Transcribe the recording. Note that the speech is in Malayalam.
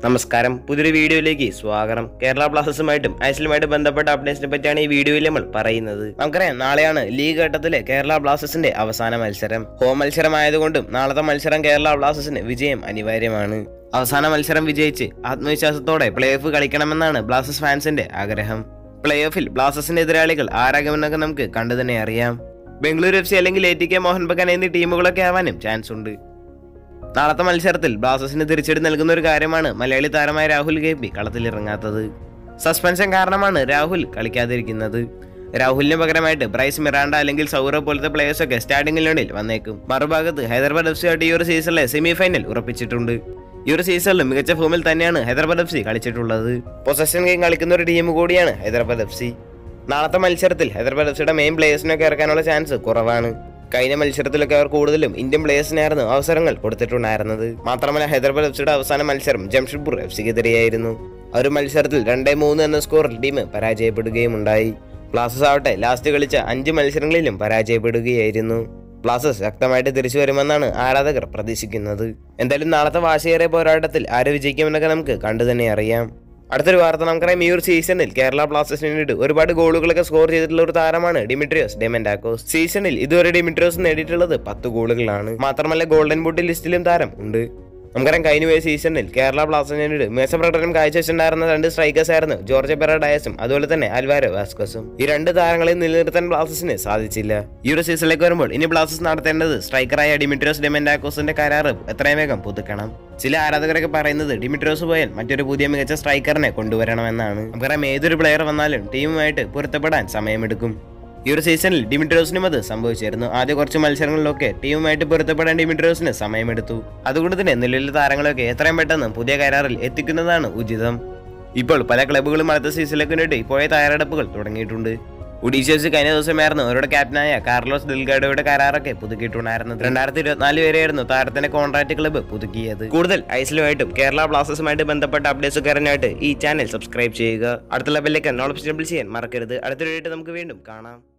നമസ്കാരം പുതിയൊരു വീഡിയോയിലേക്ക് സ്വാഗതം കേരള ബ്ലാസ്റ്റേഴ്സുമായിട്ടും ഐസിലുമായിട്ട് ബന്ധപ്പെട്ട അപ്ഡേറ്റ്സിനെ പറ്റിയാണ് ഈ വീഡിയോയിൽ നമ്മൾ പറയുന്നത് നമുക്കറിയാം നാളെയാണ് ലീഗ് ഘട്ടത്തിലെ കേരള ബ്ലാസ്റ്റേഴ്സിന്റെ അവസാന മത്സരം ഹോം മത്സരമായതുകൊണ്ടും നാളത്തെ മത്സരം കേരള ബ്ലാസ്റ്റേഴ്സിന് വിജയം അനിവാര്യമാണ് അവസാന മത്സരം വിജയിച്ച് ആത്മവിശ്വാസത്തോടെ പ്ലേ ഓഫ് കളിക്കണമെന്നാണ് ബ്ലാസ്റ്റേഴ്സ് ഫാൻസിന്റെ ആഗ്രഹം പ്ലേ ഓഫിൽ ബ്ലാസ്റ്റേഴ്സിന്റെ എതിരാളികൾ ആരാകുമെന്നൊക്കെ നമുക്ക് കണ്ടു തന്നെ അറിയാം ബംഗളൂരു എഫ് സി അല്ലെങ്കിൽ A T K Mohun Bagan എന്നീ ടീമുകളൊക്കെ ആവാനും ചാൻസ് ഉണ്ട് നാളത്തെ മത്സരത്തിൽ ബ്ലാസ്റ്റേഴ്സിന് തിരിച്ചടി നൽകുന്ന ഒരു കാര്യമാണ് മലയാളി താരമായ രാഹുൽ കെ പി കളത്തിലിറങ്ങാത്തത് സസ്പെൻഷൻ കാരണമാണ് രാഹുൽ കളിക്കാതിരിക്കുന്നത് രാഹുലിന് പകരമായിട്ട് ബ്രൈസ് മിറാണ്ട അല്ലെങ്കിൽ സൗരവ് പോലത്തെ പ്ലേയേഴ്സ് ഒക്കെ സ്റ്റാർട്ടിംഗ് ഇലവനിൽ വന്നേക്കും മറുഭാഗത്ത് ഹൈദരാബാദ് എഫ് സി ആയിട്ട് ഈ ഒരു സീസണിലെ സെമി ഫൈനൽ ഉറപ്പിച്ചിട്ടുണ്ട് ഈ ഒരു സീസണിൽ മികച്ച ഫോമിൽ തന്നെയാണ് ഹൈദരാബാദ് എഫ് സി കളിച്ചിട്ടുള്ളത് പൊസഷൻ ഗെയിം കളിക്കുന്ന ഒരു ടീം കൂടിയാണ് ഹൈദരാബാദ് എഫ് സി നാളത്തെ മത്സരത്തിൽ ഹൈദരാബാദ് എഫ് സിയുടെ മെയിൻ പ്ലേയേഴ്സിനൊക്കെ ഇറക്കാനുള്ള ചാൻസ് കുറവാണ് കഴിഞ്ഞ മത്സരത്തിലൊക്കെ അവർ കൂടുതലും ഇന്ത്യൻ പ്ലേയേഴ്സിനായിരുന്നു അവസരങ്ങൾ കൊടുത്തിട്ടുണ്ടായിരുന്നത് മാത്രമല്ല ഹൈദരാബാദ് എഫ് സിയുടെ അവസാന മത്സരം ജംഷഡ്പൂർ എഫ് സിക്കെതിരെയായിരുന്നു ആ ഒരു മത്സരത്തിൽ രണ്ടേ മൂന്ന് എന്ന സ്കോറിൽ ടീം പരാജയപ്പെടുകയും ഉണ്ടായി ബ്ലാസ്റ്റേഴ്സ് ആവട്ടെ ലാസ്റ്റ് കളിച്ച അഞ്ച് മത്സരങ്ങളിലും പരാജയപ്പെടുകയായിരുന്നു ബ്ലാസ്റ്റേഴ്സ് ശക്തമായിട്ട് തിരിച്ചു വരുമെന്നാണ് ആരാധകർ പ്രതീക്ഷിക്കുന്നത് എന്തായാലും നാളത്തെ വാശിയേറിയ പോരാട്ടത്തിൽ ആര് വിജയിക്കുമെന്നൊക്കെ നമുക്ക് കണ്ടു തന്നെ അറിയാം അടുത്തൊരു വാർത്ത നമുക്കറിയാം ഈ ഒരു സീസണിൽ കേരള ബ്ലാസ്റ്റേഴ്സിന് വേണ്ടിയിട്ട് ഒരുപാട് ഗോളുകളൊക്കെ സ്കോർ ചെയ്തിട്ടുള്ള ഒരു താരമാണ് ഡിമിട്രിയോസ് ഡെമൻഡാക്കോസ് സീസണിൽ ഇതുവരെ ഡിമിട്രിയോസ് നേടിയിട്ടുള്ളത് പത്ത് ഗോളുകളാണ് മാത്രമല്ല ഗോൾഡൻ ബൂട്ട് ലിസ്റ്റിലും താരം ഉണ്ട് നമുക്കറിയാം കഴിഞ്ഞ പോയ സീസണിൽ കേരള ബ്ലാസ്റ്റേഴ്സിന് വേണ്ടി മികച്ച പ്രകടനം കാഴ്ചവെച്ചിട്ടുണ്ടായിരുന്ന രണ്ട് സ്ട്രൈക്കേഴ്സ് ആയിരുന്നു ജോർജ് പെറഡയസും അതുപോലെ തന്നെ അൽവാരോ വാസ്കസും ഈ രണ്ട് താരങ്ങളെ നിലനിർത്താൻ ബ്ലാസ്റ്റേഴ്സിന് സാധിച്ചില്ല ഈ ഒരു സീസണിലേക്ക് വരുമ്പോൾ ഇനി ബ്ലാസ്റ്റേഴ്സ് നടത്തേണ്ടത് സ്ട്രൈക്കറായ ഡിമിട്രിയോസ് ഡെമൻഡാക്കോസിന്റെ കരാറ് എത്രയും വേഗം പുതുക്കണം ചില ആരാധകരൊക്കെ പറയുന്നത് ഡിമിട്രോസ് പോയാൽ മറ്റൊരു പുതിയ മികച്ച സ്ട്രൈക്കറിനെ കൊണ്ടുവരണമെന്നാണ് നമുക്കറിയാം ഏതൊരു പ്ലെയർ വന്നാലും ടീമുമായിട്ട് പൊരുത്തപ്പെടാൻ സമയമെടുക്കും ഈ ഒരു സീസണിൽ ഡിമിട്രോസിനും അത് സംഭവിച്ചിരുന്നു ആദ്യ കുറച്ച് മത്സരങ്ങളിലൊക്കെ ടീമുമായിട്ട് പൊരുത്തപ്പെടാൻ ഡിമിട്രോസിന് സമയമെടുത്തു അതുകൊണ്ട് തന്നെ നിലവിലെ താരങ്ങളൊക്കെ എത്രയും പെട്ടെന്ന് പുതിയ കരാറിൽ എത്തിക്കുന്നതാണ് ഉചിതം ഇപ്പോൾ പല ക്ലബ്ബുകളും അടുത്ത സീസണിലേക്ക് വേണ്ടി ഇപ്പോഴേ തയ്യാറെടുപ്പുകൾ തുടങ്ങിയിട്ടുണ്ട് ഒഡീഷസ് കഴിഞ്ഞ ദിവസമായിരുന്നു അവരുടെ ക്യാപ്റ്റനായ കാർലോസ് ദിൽഗാഡോയുടെ കരാറൊക്കെ പുതുക്കിയിട്ടുണ്ടായിരുന്നത് രണ്ടായിരത്തി ഇരുപത്തിനാല് വരെയായിരുന്നു താരത്തിന്റെ കോൺട്രാക്ട് ക്ലബ്ബ് പുതുക്കിയത് കൂടുതൽ ഐസിലുമായിട്ടും കേരള ബ്ലാസ്റ്റേഴ്സുമായിട്ട് ബന്ധപ്പെട്ട അപ്ഡേറ്റ്സ് ഒക്കെ അറിഞ്ഞായിട്ട് ഈ ചാനൽ സബ്സ്ക്രൈബ് ചെയ്യുക അടുത്ത ലെവലിലേക്ക് നോട്ടിഫിക്കേഷൻ ചെയ്യാൻ മറക്കരുത് അടുത്ത വീഡിയോ നമുക്ക് വീണ്ടും കാണാം